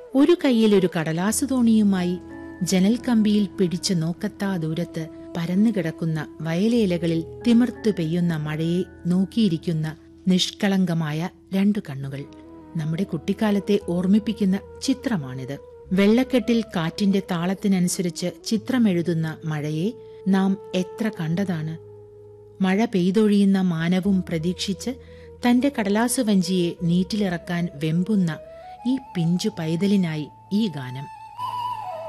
ഒരു കൈയിൽ ഒരു കടലാസു തോണിയുമായി ജനൽ കമ്പിയിൽ പിടിച്ചു നോക്കത്താ ദൂരത്ത് പരന്നുകിടക്കുന്ന വയലേലകളിൽ തിമിർത്തു പെയ്യുന്ന മഴയെ നോക്കിയിരിക്കുന്ന നിഷ്കളങ്കമായ രണ്ടു കണ്ണുകൾ നമ്മുടെ കുട്ടിക്കാലത്തെ ഓർമ്മിപ്പിക്കുന്ന ചിത്രമാണിത് വെള്ളക്കെട്ടിൽ കാറ്റിന്റെ താളത്തിനനുസരിച്ച് ചിത്രമെഴുതുന്ന മഴയെ നാം എത്ര കണ്ടതാണ് മഴ പെയ്തൊഴിയുന്ന മാനവും പ്രതീക്ഷിച്ച് തന്റെ കടലാസു വഞ്ചിയെ നീറ്റിലിറക്കാൻ വെമ്പുന്ന ഈ പിഞ്ചു പൈതലിനായി ഈ ഗാനം